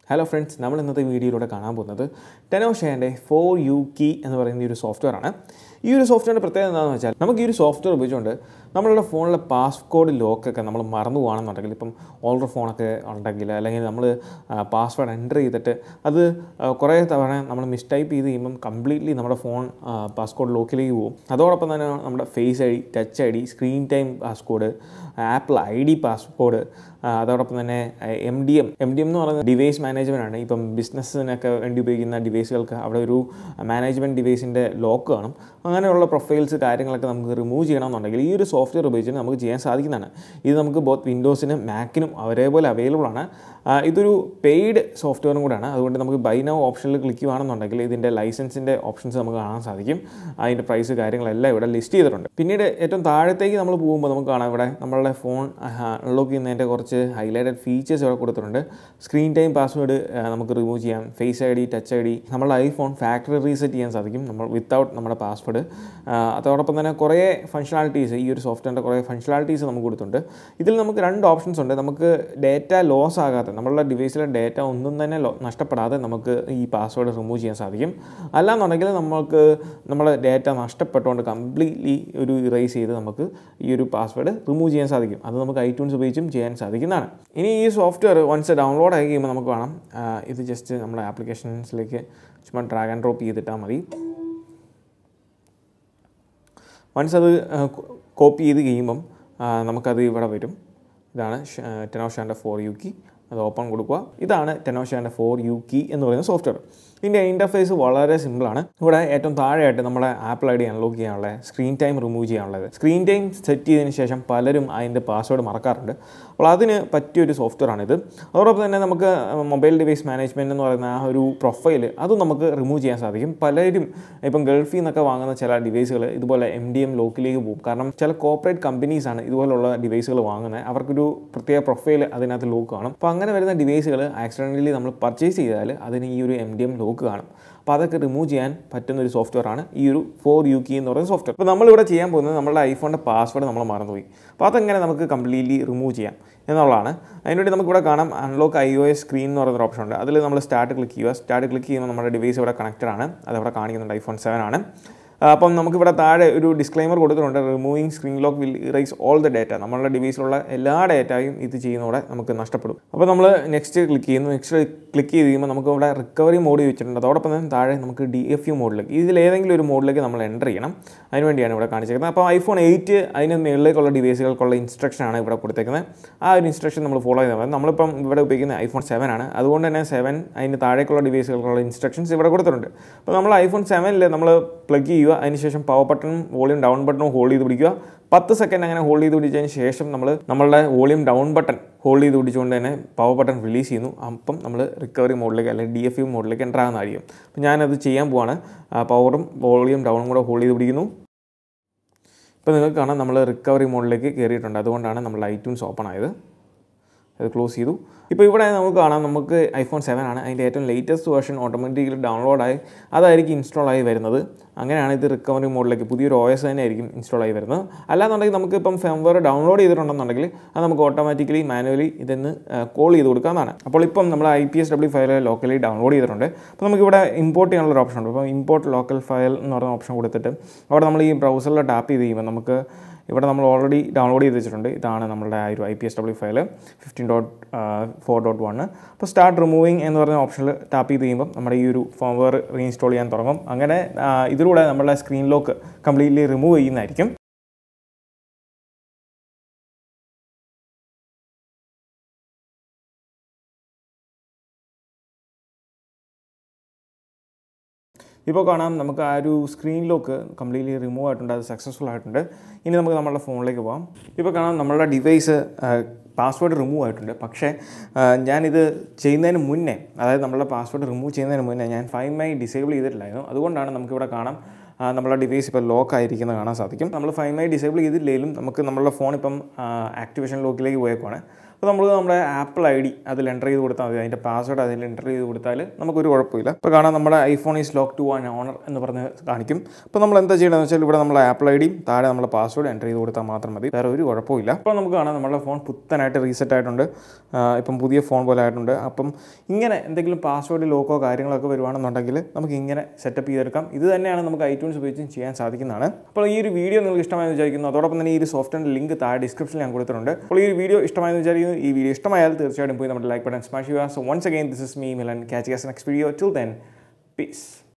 hello friends നമ്മൾ ഇന്നത്തെ വീഡിയോയിലൂടെ കാണാൻ പോകുന്നത് ടെനോഷേൻ്റെ ഫോർ യു കീ എന്ന് പറയുന്ന ഈ ഒരു സോഫ്റ്റ്വെയർ ആണ് ഈ ഒരു സോഫ്റ്റ്വെയറിൻ്റെ പ്രത്യേകത എന്താണെന്ന് വെച്ചാൽ നമുക്ക് ഈ ഒരു സോഫ്റ്റ്വെയർ ഉപയോഗിച്ചുകൊണ്ട് നമ്മളുടെ ഫോണിലെ പാസ്കോഡ് ലോക്കൊക്കെ നമ്മൾ മറന്നു പോകുകയാണെന്നുണ്ടെങ്കിൽ ഇപ്പം ഓൾഡർ ഫോണൊക്കെ ഉണ്ടെങ്കിൽ അല്ലെങ്കിൽ നമ്മൾ പാസ്വേഡ് എൻ്റർ ചെയ്തിട്ട് അത് ആ, കുറേ തവണ നമ്മൾ മിസ്റ്റൈപ്പ് ചെയ്ത് കഴിയുമ്പം കംപ്ലീറ്റ്ലി നമ്മുടെ ഫോൺ പാസ്കോഡ് ലോക്കിലേക്ക് പോകും അതോടൊപ്പം തന്നെ നമ്മുടെ face I D touch I D screen time passcode Apple I D passcode അതോടൊപ്പം തന്നെ M D M M D M എന്ന് പറയുന്നത് ഡിവൈസ് മാനേജ്മെൻ്റ് ആണ് ഇപ്പം ബിസിനസ്സിനൊക്കെ വേണ്ടി ഉപയോഗിക്കുന്ന ഡിവൈസുകൾക്ക് അവിടെ ഒരു മാനേജ്മെൻറ്റ് ഡിവൈസിൻ്റെ ലോക്ക് കാണും അങ്ങനെയുള്ള പ്രൊഫൈൽസ് കാര്യങ്ങളൊക്കെ നമുക്ക് റിമൂവ് ചെയ്യണമെന്നുണ്ടെങ്കിൽ ഈ ഒരു സോഫ്റ്റ്വെയർ ഉപയോഗിച്ചിട്ട് നമുക്ക് ചെയ്യാൻ സാധിക്കുന്നതാണ് ഇത് നമുക്ക് ബോത്ത് വിൻഡോസിനും മാക്കിനും ഒരേപോലെ അവൈലബിൾ ആണ് ആ, ഇതൊരു പെയ്ഡ് സോഫ്റ്റ്വെയറും കൂടെയാണ് അതുകൊണ്ട് നമുക്ക് ബൈ നൗ ഓപ്ഷനിൽ ക്ലിക്ക് ചെയ്യുകയാണെന്നുണ്ടെങ്കിൽ ഇതിൻ്റെ ലൈസൻസിൻ്റെ ഓപ്ഷൻസ് നമുക്ക് കാണാൻ സാധിക്കും അതിൻ്റെ പ്രൈസ് കാര്യങ്ങളെല്ലാം ഇവിടെ ലിസ്റ്റ് ചെയ്തിട്ടുണ്ട് പിന്നീട് ഏറ്റവും താഴത്തേക്ക് നമ്മൾ പോകുമ്പോൾ നമുക്ക് കാണാം ഇവിടെ നമ്മളുടെ ഫോൺ അൺലോക്ക് ചെയ്യുന്നതിൻ്റെ കുറച്ച് ഹൈലൈറ്റഡ് ഫീച്ചേഴ്സ് ഇവിടെ കൊടുത്തിട്ടുണ്ട് സ്ക്രീൻ ടൈം പാസ്വേഡ് നമുക്ക് റിമൂവ് ചെയ്യാം face I D touch I ഡി നമ്മളുടെ ഐഫോൺ ഫാക്ടറി റീസെറ്റ് ചെയ്യാൻ സാധിക്കും നമ്മൾ വിത്തൗട്ട് നമ്മുടെ പാസ്വേഡ് അതോടൊപ്പം തന്നെ കുറേ ഫങ്ഷണാലിറ്റീസ് ഈ ഒരു സോഫ്റ്റ്വെയറിൻ്റെ കുറേ ഫങ്ഷണാലിറ്റീസ് നമുക്ക് കൊടുത്തിട്ടുണ്ട് ഇതിൽ നമുക്ക് രണ്ട് ഓപ്ഷൻസ് ഉണ്ട് നമുക്ക് ഡേറ്റ ലോസ് ആകാതെ നമ്മളുടെ ഡിവൈസിലെ ഡേറ്റ ഒന്നും തന്നെ ലോ- നഷ്ടപ്പെടാതെ നമുക്ക് ഈ പാസ്വേഡ് റിമൂവ് ചെയ്യാൻ സാധിക്കും അല്ലാന്നുണ്ടെങ്കിൽ നമുക്ക് നമ്മുടെ ഡേറ്റ നഷ്ടപ്പെട്ടുകൊണ്ട് കംപ്ലീറ്റ്ലി ഒരു ഇറേസ് ചെയ്ത് നമുക്ക് ഈ ഒരു പാസ്വേഡ് റിമൂവ് ചെയ്യാൻ സാധിക്കും അത് നമുക്ക് ഐട്യൂൺസ് ഉപയോഗിച്ചും ചെയ്യാൻ സാധിക്കുന്നതാണ് ഇനി ഈ സോഫ്റ്റ്വെയർ വൺസ് ഡൗൺലോഡ് ആയി കഴിയുമ്പോൾ നമുക്ക് വേണം ആ, ഇത് ജസ്റ്റ് നമ്മുടെ ആപ്ലിക്കേഷൻസിലേക്ക് ചുമ്മാ ഡ്രാഗ് ആൻഡ് ഡ്രോപ്പ് ചെയ്തിട്ടാൽ മതി വൺസ് അത് കോപ്പി ചെയ്ത് കഴിയുമ്പം ആ, നമുക്കത് ഇവിടെ വരും ഇതാണ് ടെനോഷാൻ്റെ ഫോർ യു കി അത് ഓപ്പൺ കൊടുക്കുക ഇതാണ് ടെനോഷാൻ്റെ ഫോർ യു കി എന്ന് പറയുന്ന സോഫ്റ്റ്വെയർ ഇതിൻ്റെ ഇൻ്റർഫേസ് വളരെ സിമ്പിളാണ് ഇവിടെ ഏറ്റവും താഴെയായിട്ട് നമ്മുടെ ആപ്പിൾ ഐ ഡി അൺലോക്ക് ചെയ്യാനുള്ളത് സ്ക്രീൻ ടൈം റിമൂവ് ചെയ്യാനുള്ളത് സ്ക്രീൻ ടൈം സെറ്റ് ചെയ്തതിന് ശേഷം പലരും അതിൻ്റെ പാസ്വേഡ് മറക്കാറുണ്ട് അപ്പോൾ അതിന് പറ്റിയൊരു സോഫ്റ്റ്വെയർ ആണിത് അതോടൊപ്പം തന്നെ നമുക്ക് മൊബൈൽ ഡിവൈസ് മാനേജ്മെൻറ്റ് എന്ന് പറയുന്ന ആ ഒരു പ്രൊഫൈൽ അതും നമുക്ക് റിമൂവ് ചെയ്യാൻ സാധിക്കും പലരും ഇപ്പം ഗൾഫിൽ നിന്നൊക്കെ വാങ്ങുന്ന ചില ഡിവൈസുകൾ ഇതുപോലെ എം ഡി എം ലോക്കിലേക്ക് പോകും കാരണം ചില കോർപ്പറേറ്റ് കമ്പനീസാണ് ഇതുപോലുള്ള ഡിവൈസുകൾ വാങ്ങുന്നത് അവർക്കൊരു പ്രത്യേക പ്രൊഫൈൽ അതിനകത്ത് ലോക്ക് കാണും അപ്പോൾ അങ്ങനെ വരുന്ന ഡിവൈസുകൾ ആക്സിഡൻ്റലി നമ്മൾ പർച്ചേസ് ചെയ്താൽ അതിന് ഈ ഒരു എം ഡി എം ലോക്ക് കാണും അപ്പോൾ അതൊക്കെ റിമൂവ് ചെയ്യാൻ പറ്റുന്ന ഒരു സോഫ്റ്റ്വെയർ ആണ് ഈ ഒരു ഫോർ യു കി എന്ന് പറയുന്ന സോഫ്റ്റ്വെയർ അപ്പോൾ നമ്മളിവിടെ ചെയ്യാൻ പോകുന്നത് നമ്മുടെ ഐഫോണിൻ്റെ പാസ്വേഡ് നമ്മൾ മറന്നുപോയി അപ്പോൾ അതെങ്ങനെ നമുക്ക് കംപ്ലീറ്റ്ലി റിമൂവ് ചെയ്യാം എന്നുള്ളതാണ് അതിനുവേണ്ടി നമുക്കിവിടെ കാണാം unlock I O S screen എന്ന് പറയുന്ന ഓപ്ഷൻ ഉണ്ട് അതിൽ നമ്മൾ സ്റ്റാർട്ട് ക്ലിക്ക് ചെയ്യുക സ്റ്റാർട്ട് ക്ലിക്ക് ചെയ്യുമ്പോൾ നമ്മുടെ ഡിവൈസ് ഇവിടെ കണക്റ്റഡ് ആണ് അതവിടെ കാണിക്കുന്നുണ്ട് ഐഫോൺ സെവൻ ആണ് ആ, അപ്പം നമുക്കിവിടെ താഴെ ഒരു ഡിസ്ക്ലൈമർ കൊടുത്തിട്ടുണ്ട് removing screen lock will erase all the data നമ്മളുടെ ഡിവൈസിലുള്ള എല്ലാ ഡേറ്റയും ഇത് ചെയ്യുന്നതോടെ നമുക്ക് നഷ്ടപ്പെടും അപ്പോൾ നമ്മൾ നെക്സ്റ്റ് ക്ലിക്ക് ചെയ്യുന്നു നെക്സ്റ്റ് ക്ലിക്ക് ചെയ്ത് കഴിയുമ്പോൾ നമുക്ക് ഇവിടെ റിക്കവറി മോഡ് വെച്ചിട്ടുണ്ട് അതോടൊപ്പം തന്നെ താഴെ നമുക്ക് ഡി എഫ് യു മോഡിലേക്ക് ഇതിൽ ഏതെങ്കിലും ഒരു മോഡിലേക്ക് നമ്മൾ എൻ്റർ ചെയ്യണം അതിനുവേണ്ടിയാണ് ഇവിടെ കാണിച്ചിരിക്കുന്നത് അപ്പോൾ ഐഫോൺ എയ്റ്റ് അതിന് മുകളിലേക്കുള്ള ഡിവൈസുകൾക്കുള്ള ഇൻസ്ട്രക്ഷനാണ് ഇവിടെ കൊടുത്തേക്കുന്നത് ആ ഒരു ഇൻസ്ട്രക്ഷൻ നമ്മൾ ഫോളോ ചെയ്താൽ മതി നമ്മളിപ്പം ഇവിടെ ഉപയോഗിക്കുന്ന ഐഫോൺ സെവൻ ആണ് അതുകൊണ്ട് തന്നെ സെവൻ അതിന് താഴേക്കുള്ള ഡിവൈസുകൾക്കുള്ള ഇൻസ്ട്രക്ഷൻസ് ഇവിടെ കൊടുത്തിട്ടുണ്ട് അപ്പോൾ നമ്മൾ ഐഫോൺ സെവനിൽ നമ്മൾ പ്ലഗ് ചെയ്യുക അതിനുശേഷം പവർ ബട്ടണും വോളിയം ഡൗൺ ബട്ടണും ഹോൾഡ് ചെയ്ത് പിടിക്കുക പത്ത് സെക്കൻഡ് അങ്ങനെ ഹോൾഡ് ചെയ്ത് പിടിച്ചതിന് ശേഷം നമ്മൾ നമ്മളുടെ വോളിയം ഡൗൺ ബട്ടൺ ഹോൾഡ് ചെയ്ത് പിടിച്ചുകൊണ്ട് തന്നെ പവർ ബട്ടൺ റിലീസ് ചെയ്യുന്നു അപ്പം നമ്മൾ റിക്കവറി മോഡിലേക്ക് അല്ലെങ്കിൽ ഡി എഫ് യു മോഡിലേക്ക് എൻ്റർ ആകുന്നതായിരിക്കും അപ്പോൾ ഞാനത് ചെയ്യാൻ പോവാണ് പവറും വോളിയം ഡൗണും കൂടെ ഹോൾഡ് ചെയ്ത് പിടിക്കുന്നു ഇപ്പോൾ നിങ്ങൾക്ക് കാണാം നമ്മൾ റിക്കവറി മോഡിലേക്ക് കയറിയിട്ടുണ്ട് അതുകൊണ്ടാണ് നമ്മൾ ഐറ്റ്യൂൺസ് ഓപ്പൺ ആയത് അത് ക്ലോസ് ചെയ്തു ഇപ്പോൾ ഇവിടെ നമുക്ക് കാണാം നമുക്ക് ഐഫോൺ സെവൻ ആണ് അതിൻ്റെ ഏറ്റവും ലേറ്റസ്റ്റ് വേർഷൻ ഓട്ടോമാറ്റിക്കലി ഡൗൺലോഡായി അതായിരിക്കും ഇൻസ്റ്റാൾ ആയി വരുന്നത് അങ്ങനെയാണ് ഇത് റിക്കവറി മോഡിലേക്ക് പുതിയൊരു ഒ എസ് തന്നെ ആയിരിക്കും ഇൻസ്റ്റാൾ ആയി വരുന്നത് അല്ലാന്നുണ്ടെങ്കിൽ നമുക്ക് ഇപ്പം ഫെംവെയർ ഡൗൺലോഡ് ചെയ്തിട്ടുണ്ടെന്നുണ്ടെങ്കിൽ അത് നമുക്ക് ഓട്ടോമാറ്റിക്കലി മാനുവലി ഇതെന്ന് കോൾ ചെയ്ത് കൊടുക്കാവുന്നതാണ് അപ്പോൾ ഇപ്പം നമ്മൾ I P S W file locally download ചെയ്തിട്ടുണ്ട് അപ്പോൾ നമുക്കിവിടെ ഇമ്പോർട്ട് ചെയ്യാനുള്ള ഒരു ഓപ്ഷൻ ഉണ്ട് അപ്പോൾ ഇമ്പോർട്ട് ലോക്കൽ ഫയൽ എന്ന് പറയുന്ന ഓപ്ഷൻ കൊടുത്തിട്ട് അവിടെ നമ്മൾ ഈ ബ്രൗസറിൽ ടാപ്പ് ചെയ്ത് കഴിയുമ്പോൾ നമുക്ക് ഇവിടെ നമ്മൾ ഓൾറെഡി ഡൗൺലോഡ് ചെയ്ത് വെച്ചിട്ടുണ്ട് ഇതാണ് നമ്മുടെ ആ ഒരു I P S W file fifteen dot four dot one അപ്പോൾ സ്റ്റാർട്ട് റിമൂവിങ് എന്ന് പറയുന്ന ഓപ്ഷനിൽ ടാപ്പ് ചെയ്ത് കഴിയുമ്പോൾ നമ്മുടെ ഈ ഒരു ഫോംവെയർ റീഇൻസ്റ്റാൾ ചെയ്യാൻ തുടങ്ങും അങ്ങനെ ആ, ഇതിലൂടെ നമ്മുടെ സ്ക്രീൻ ലോക്ക് കംപ്ലീറ്റ്ലി റിമൂവ് ചെയ്യുന്നതായിരിക്കും ഇപ്പോൾ കാണാം നമുക്ക് ആ ഒരു സ്ക്രീൻ ലോക്ക് കംപ്ലീറ്റ്ലി റിമൂവ് ആയിട്ടുണ്ട് അത് സക്സസ്ഫുൾ ആയിട്ടുണ്ട് ഇനി നമുക്ക് നമ്മളുടെ ഫോണിലേക്ക് പോകാം ഇപ്പോൾ കാണാം നമ്മളുടെ ഡിവൈസ് പാസ്വേഡ് റിമൂവ് ആയിട്ടുണ്ട് പക്ഷേ ആ, ഞാനിത് ചെയ്യുന്നതിന് മുന്നേ അതായത് നമ്മളുടെ പാസ്വേഡ് റിമൂവ് ചെയ്യുന്നതിന് മുന്നേ ഞാൻ ഫൈൻ മൈ ഡിസേബിൾ ചെയ്തിട്ടില്ലായിരുന്നു അതുകൊണ്ടാണ് നമുക്കിവിടെ കാണാം ആ, നമ്മളുടെ ഡിവൈസ് ഇപ്പോൾ ലോക്ക് ആയിരിക്കുന്നത് കാണാൻ സാധിക്കും നമ്മൾ ഫൈൻ മൈ ഡിസേബിൾ ചെയ്തില്ലെങ്കിലും നമുക്ക് നമ്മളുടെ ഫോൺ ഇപ്പം ആക്ടിവേഷൻ ലോക്കിലേക്ക് പോയേക്കുവാണ് അപ്പോൾ നമ്മൾ നമ്മുടെ ആപ്പിൾ ഐ ഡി അതിൽ എൻ്റർ ചെയ്ത് കൊടുത്താൽ മതി അതിൻ്റെ പാസ്വേഡ് അതിൽ എൻ്റർ ചെയ്ത് കൊടുത്താൽ നമുക്കൊരു കുഴപ്പമില്ല ഇപ്പോൾ കാണാം നമ്മുടെ iPhone is lock to an owner എന്ന് പറഞ്ഞ് കാണിക്കും അപ്പോൾ നമ്മൾ എന്താ ചെയ്യണമെന്ന് വെച്ചാൽ ഇവിടെ നമ്മൾ ആപ്പിൾ ഐ ഡിയും താഴെ നമ്മുടെ പാസ്വേഡ് എൻ്റർ ചെയ്ത് കൊടുത്താൽ മാത്രം മതി വേറെ ഒരു കുഴപ്പമില്ല അപ്പോൾ നമുക്ക് കാണാം നമ്മുടെ ഫോൺ പുത്തനായിട്ട് റീസെറ്റ് ആയിട്ടുണ്ട് ആ, ഇപ്പം പുതിയ ഫോൺ പോലെ ആയിട്ടുണ്ട് അപ്പം ഇങ്ങനെ എന്തെങ്കിലും പാസ്വേഡ് ലോക്കോ കാര്യങ്ങളൊക്കെ വരുവാണെന്നുണ്ടെങ്കിൽ നമുക്ക് ഇങ്ങനെ സെറ്റപ്പ് ചെയ്തെടുക്കാം ഇത് തന്നെയാണ് നമുക്ക് ഐറ്റ്യൂൺസ് ഉപയോഗിച്ചും ചെയ്യാൻ സാധിക്കുന്നതാണ് അപ്പോൾ ഈ ഒരു വീഡിയോ നിങ്ങൾക്ക് ഇഷ്ടമായെന്ന് വിചാരിക്കുന്നു അതോടൊപ്പം തന്നെ ഈ ഒരു സോഫ്റ്റ്വെയറിൻ്റെ ലിങ്ക് താഴെ ഡിസ്ക്രിപ്ഷനിൽ ഞാൻ കൊടുത്തിട്ടുണ്ട് അപ്പോൾ ഈ ഒരു വീഡിയോ ഇഷ്ടമായെന്ന് വിചാരിക്കുന്നു ഈ വീഡിയോ ഇഷ്ടമായാൽ തീർച്ചയായിട്ടും പോയി നമ്മുടെ ലൈക്ക് ബട്ടൺ സ്മാഷ് ചെയ്യുക so once again this is me Milan catch next video till then piece